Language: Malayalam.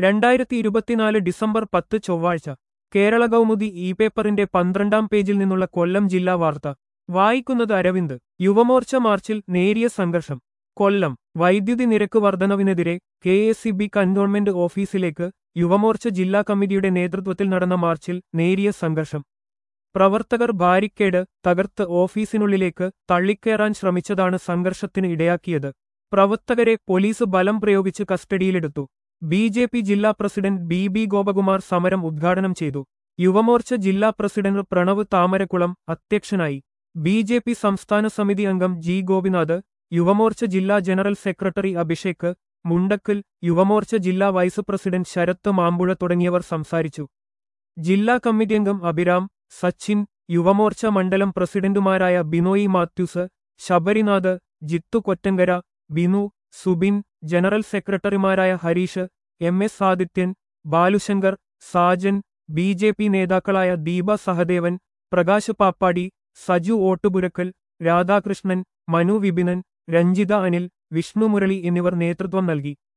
രണ്ടായിരത്തി ഇരുപത്തിനാല് ഡിസംബർ പത്ത് ചൊവ്വാഴ്ച കേരള കൗമുദി ഇ പേപ്പറിന്റെ പന്ത്രണ്ടാം പേജിൽ നിന്നുള്ള കൊല്ലം ജില്ലാ വാർത്ത വായിക്കുന്നത് അരവിന്ദ് യുവമോർച്ച മാർച്ചിൽ നേരിയ സംഘർഷം കൊല്ലം വൈദ്യുതി നിരക്ക് വർധനവിനെതിരെ K S C B cantonment ഓഫീസിലേക്ക് യുവമോർച്ച ജില്ലാ കമ്മിറ്റിയുടെ നേതൃത്വത്തിൽ നടന്ന മാർച്ചിൽ നേരിയ സംഘർഷം പ്രവർത്തകർ ബാരിക്കേഡ് തകർത്ത് ഓഫീസിനുള്ളിലേക്ക് തള്ളിക്കയറാൻ ശ്രമിച്ചതാണ് സംഘർഷത്തിന് ഇടയാക്കിയത് പ്രവർത്തകരെ പോലീസ് ബലം പ്രയോഗിച്ച് കസ്റ്റഡിയിലെടുത്തു ബി ജെ പി ജില്ലാ പ്രസിഡന്റ് ബി ബി ഗോപകുമാർ സമരം ഉദ്ഘാടനം ചെയ്തു യുവമോർച്ച ജില്ലാ പ്രസിഡന്റ് പ്രണവ് താമരക്കുളം അധ്യക്ഷനായി ബി ജെ പി സംസ്ഥാന സമിതി അംഗം ജി ഗോപിനാഥ് യുവമോർച്ച ജില്ലാ ജനറൽ സെക്രട്ടറി അഭിഷേക് മുണ്ടക്കൽ യുവമോർച്ച ജില്ലാ വൈസ് പ്രസിഡന്റ് ശരത്ത് മാമ്പുഴ തുടങ്ങിയവർ സംസാരിച്ചു ജില്ലാ കമ്മിറ്റി അംഗം അഭിരാം സച്ചിൻ യുവമോർച്ച മണ്ഡലം പ്രസിഡന്റുമാരായ ബിനോയി മാത്യൂസ് ശബരിനാഥ് ജിത്തു കൊറ്റങ്കര ബിനു സുബിൻ ജനറൽ സെക്രട്ടറിമാരായ Harish M S Adithyan Balushankar Sajan B J P നേതാക്കളായ ദീപ സഹദേവൻ പ്രകാശ് പാപ്പാടി സജു ഓട്ടുപുരക്കൽ രാധാകൃഷ്ണൻ മനു വിപിനൻ രഞ്ജിത അനിൽ വിഷ്ണു മുരളി എന്നിവർ നേതൃത്വം നൽകി